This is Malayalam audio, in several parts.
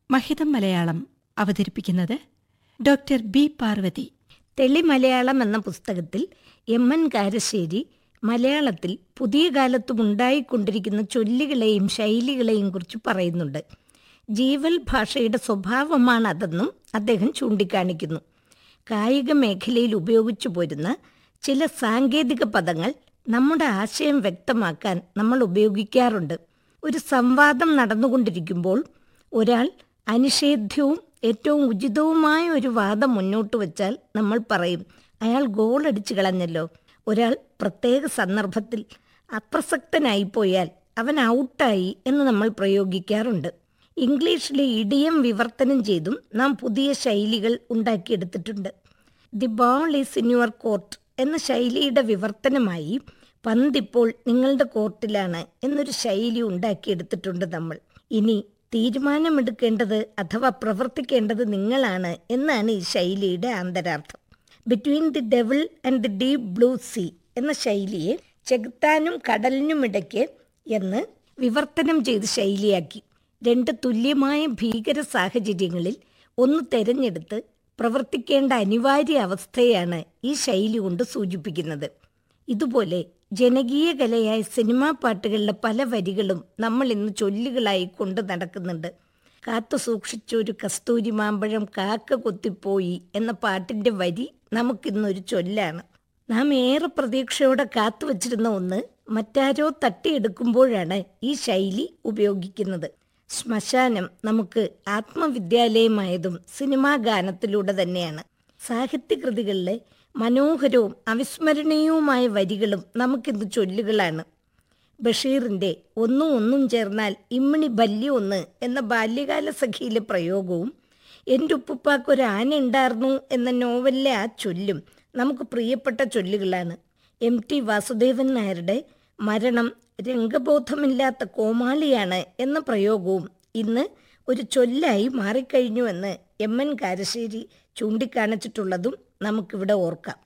മഹിതം മലയാളം അവതരിപ്പിക്കുന്നത് ഡോക്ടർ ബി പാർവതി തെളി മലയാളം എന്ന പുസ്തകത്തിൽ എം എൻ കാരശ്ശേരി മലയാളത്തിൽ പുതിയ കാലത്തും ഉണ്ടായിക്കൊണ്ടിരിക്കുന്ന ചൊല്ലുകളെയും ശൈലികളെയും കുറിച്ച് പറയുന്നുണ്ട് ജീവൽ ഭാഷയുടെ സ്വഭാവമാണ് അതെന്നും അദ്ദേഹം ചൂണ്ടിക്കാണിക്കുന്നു കായിക മേഖലയിൽ ഉപയോഗിച്ചു പോരുന്ന ചില സാങ്കേതിക പദങ്ങൾ നമ്മുടെ ആശയം വ്യക്തമാക്കാൻ നമ്മൾ ഉപയോഗിക്കാറുണ്ട് ഒരു സംവാദം നടന്നുകൊണ്ടിരിക്കുമ്പോൾ ഒരാൾ അനിഷേധ്യവും ഏറ്റവും ഉചിതവുമായ ഒരു വാദം മുന്നോട്ട് വച്ചാൽ നമ്മൾ പറയും അയാൾ ഗോളടിച്ചു കളഞ്ഞല്ലോ ഒരാൾ പ്രത്യേക സന്ദർഭത്തിൽ അപ്രസക്തനായിപ്പോയാൽ അവൻ ഔട്ടായി എന്ന് നമ്മൾ പ്രയോഗിക്കാറുണ്ട് ഇംഗ്ലീഷിലെ ഇടിയം വിവർത്തനം ചെയ്തും നാം പുതിയ ശൈലികൾ ഉണ്ടാക്കിയെടുത്തിട്ടുണ്ട് the ball is in your court എന്ന ശൈലിയുടെ വിവർത്തനമായി പന്തിപ്പോൾ നിങ്ങളുടെ കോർട്ടിലാണ് എന്നൊരു ശൈലി ഉണ്ടാക്കിയെടുത്തിട്ടുണ്ട് നമ്മൾ ഇനി തീരുമാനമെടുക്കേണ്ടത് അഥവാ പ്രവർത്തിക്കേണ്ടത് നിങ്ങളാണ് എന്നാണ് ഈ ശൈലിയുടെ ആന്തരാർത്ഥം between the devil and the deep blue sea എന്ന ശൈലിയെ ചെകുത്താനും കടലിനുമിടയ്ക്ക് എന്ന് വിവർത്തനം ചെയ്ത് ശൈലിയാക്കി രണ്ട് തുല്യമായ ഭീകര സാഹചര്യങ്ങളിൽ ഒന്ന് തെരഞ്ഞെടുത്ത് പ്രവർത്തിക്കേണ്ട അനിവാര്യ അവസ്ഥയാണ് ഈ ശൈലി കൊണ്ട് സൂചിപ്പിക്കുന്നത് ഇതുപോലെ ജനകീയ കലയായ സിനിമാ പാട്ടുകളിലെ പല വരികളും നമ്മൾ ഇന്ന് ചൊല്ലുകളായി കൊണ്ട് നടക്കുന്നുണ്ട് കാത്തു സൂക്ഷിച്ച ഒരു കസ്തൂരി മാമ്പഴം കാക്ക കൊത്തിപ്പോയി എന്ന പാട്ടിൻ്റെ വരി നമുക്കിന്നൊരു ചൊല്ലാണ് നാം ഏറെ പ്രതീക്ഷയോടെ കാത്തുവച്ചിരുന്ന ഒന്ന് മറ്റാരോ തട്ടിയെടുക്കുമ്പോഴാണ് ഈ ശൈലി ഉപയോഗിക്കുന്നത് ശ്മശാനം നമുക്ക് ആത്മവിദ്യാലയമായതും സിനിമാ ഗാനത്തിലൂടെ തന്നെയാണ് സാഹിത്യകൃതികളിലെ മനോഹരവും അവിസ്മരണീയവുമായ വരികളും നമുക്കിന്ന് ചൊല്ലുകളാണ് ബഷീറിൻ്റെ ഒന്നും ഒന്നും ചേർന്നാൽ ഇമ്മിണി ബല്യ ഒന്ന് എന്ന ബാല്യകാല സഖിയിലെ പ്രയോഗവും എൻ്റെ ഉപ്പുപ്പാക്കൊരു ആന ഉണ്ടായിരുന്നു എന്ന നോവലിലെ ആ ചൊല്ലും നമുക്ക് പ്രിയപ്പെട്ട ചൊല്ലുകളാണ് എം ടി വാസുദേവൻ നായരുടെ മരണം രംഗബോധമില്ലാത്ത കോമാളിയാണ് എന്ന പ്രയോഗവും ഇന്ന് ഒരു ചൊല്ലായി മാറിക്കഴിഞ്ഞുവെന്ന് എം എൻ കാരശ്ശേരി ചൂണ്ടിക്കാണിച്ചിട്ടുള്ളതും നമുക്കിവിടെ ഓർക്കാം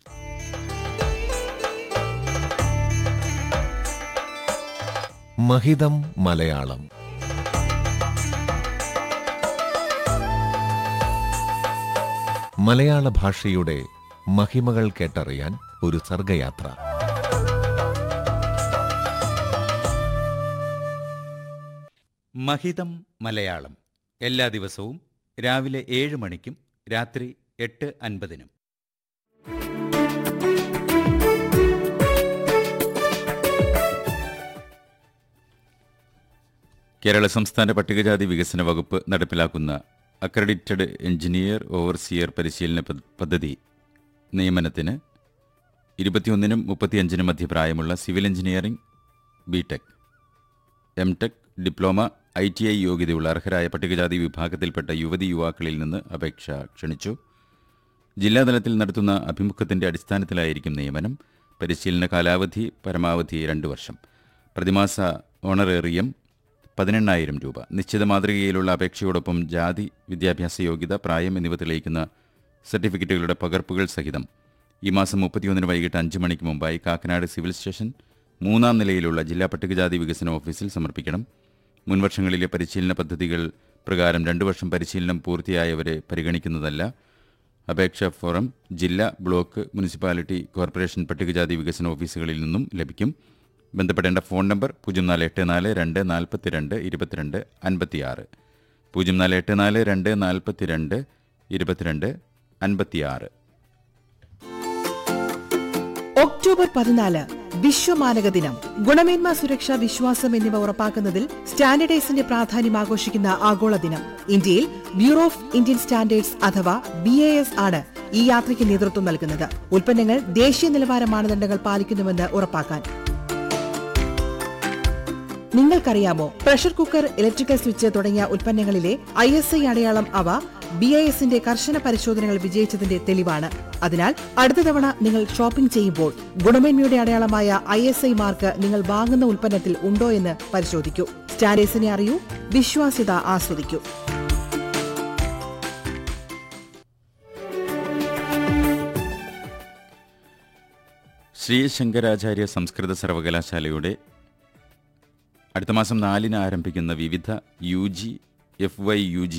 മഹിതം മലയാളം മലയാള ഭാഷയുടെ മഹിമകൾ കേട്ടറിയാൻ ഒരു സർഗയാത്ര മഹിതം മലയാളം എല്ലാ ദിവസവും രാവിലെ ഏഴ് മണിക്കും രാത്രി എട്ട് അൻപതിനും കേരള സംസ്ഥാന പട്ടികജാതി വികസന വകുപ്പ് നടപ്പിലാക്കുന്ന അക്രഡിറ്റഡ് എഞ്ചിനീയർ ഓവർസിയർ പരിശീലന പദ്ധ- പദ്ധതി നിയമനത്തിന് ഇരുപത്തിയൊന്നിനും മുപ്പത്തിയഞ്ചിനും മധ്യപ്രായമുള്ള civil engineering B Tech M Tech diploma I T I യോഗ്യതയുള്ള അർഹരായ പട്ടികജാതി വിഭാഗത്തിൽപ്പെട്ട യുവതി യുവാക്കളിൽ നിന്ന് അപേക്ഷ ക്ഷണിച്ചു ജില്ലാതലത്തിൽ നടത്തുന്ന അഭിമുഖത്തിന്റെ അടിസ്ഥാനത്തിലായിരിക്കും നിയമനം പരിശീലന കാലാവധി പരമാവധി രണ്ട് വർഷം പ്രതിമാസ ഓണറേറിയം പതിനെണ്ണായിരം രൂപ നിശ്ചിത മാതൃകയിലുള്ള അപേക്ഷയോടൊപ്പം ജാതി വിദ്യാഭ്യാസ യോഗ്യത പ്രായം എന്നിവ തെളിയിക്കുന്ന സർട്ടിഫിക്കറ്റുകളുടെ പകർപ്പുകൾ സഹിതം ഈ മാസം മുപ്പത്തിയൊന്നിന് വൈകിട്ട് അഞ്ച് മണിക്ക് മുമ്പായി കാക്കനാട് സിവിൽ സ്റ്റേഷൻ മൂന്നാം നിലയിലുള്ള ജില്ലാ പട്ടികജാതി വികസന ഓഫീസിൽ സമർപ്പിക്കണം മുൻവർഷങ്ങളിലെ പരിശീലന പദ്ധതികൾ പ്രകാരം രണ്ടു വർഷം പരിശീലനം പൂർത്തിയായവരെ പരിഗണിക്കുന്നതല്ല അപേക്ഷാ ഫോറം ജില്ലാ ബ്ലോക്ക് മുനിസിപ്പാലിറ്റി കോർപ്പറേഷൻ പട്ടികജാതി വികസന ഓഫീസുകളിൽ നിന്നും ലഭിക്കും ബന്ധപ്പെടേണ്ട ഫോൺ നമ്പർ പൂജ്യം നാല് എട്ട് നാല് രണ്ട് നാൽപ്പത്തിരണ്ട് ഇരുപത്തിരണ്ട് അൻപത്തിയാറ് പൂജ്യം നാല് എട്ട് നാല് രണ്ട് നാൽപ്പത്തിരണ്ട് ഇരുപത്തിരണ്ട് അൻപത്തിയാറ് ഒക്ടോബർ പതിനാല് വിശ്വമാനക ദിനം ഗുണമേന്മ സുരക്ഷ വിശ്വാസം എന്നിവ ഉറപ്പാക്കുന്നതിൽ സ്റ്റാൻഡേർഡൈസിന്റെ പ്രാധാന്യം ആഘോഷിക്കുന്ന ആഗോള ദിനം ഇന്ത്യയിൽ ബ്യൂറോ ഓഫ് ഇന്ത്യൻ സ്റ്റാൻഡേർഡ്സ് അഥവാ ബി എ എസ് ആണ് ഈ യാത്രയ്ക്ക് നേതൃത്വം നൽകുന്നത് ഉൽപ്പന്നങ്ങൾ ദേശീയ നിലവാര മാനദണ്ഡങ്ങൾ പാലിക്കുന്നുവെന്ന് ഉറപ്പാക്കാൻ നിങ്ങൾക്കറിയാമോ പ്രഷർ കുക്കർ ഇലക്ട്രിക്കൽ സ്വിച്ച് തുടങ്ങിയ ഉൽപ്പന്നങ്ങളിലെ ഐ എസ് ഐ അടയാളം അവ ബി ഐ എസിന്റെ കർശന പരിശോധനകൾ വിജയിച്ചതിന്റെ തെളിവാണ് അതിനാൽ അടുത്ത തവണ നിങ്ങൾ ഷോപ്പിംഗ് ചെയ്യുമ്പോൾ ഗുണമേന്മയുടെ അടയാളമായ ഐ എസ് ഐ മാർക്ക് നിങ്ങൾ വാങ്ങുന്ന ഉൽപ്പന്നത്തിൽ ഉണ്ടോ എന്ന് പരിശോധിക്കൂ സ്റ്റാൻഡേർഡ്സിനെ അറിയൂ വിശ്വാസ്യത ആസ്വദിക്കൂ ശ്രീ ശങ്കരാചാര്യ സംസ്കൃത സർവകലാശാലയുടെ അടുത്ത മാസം നാലിന് ആരംഭിക്കുന്ന വിവിധ U G F Y U G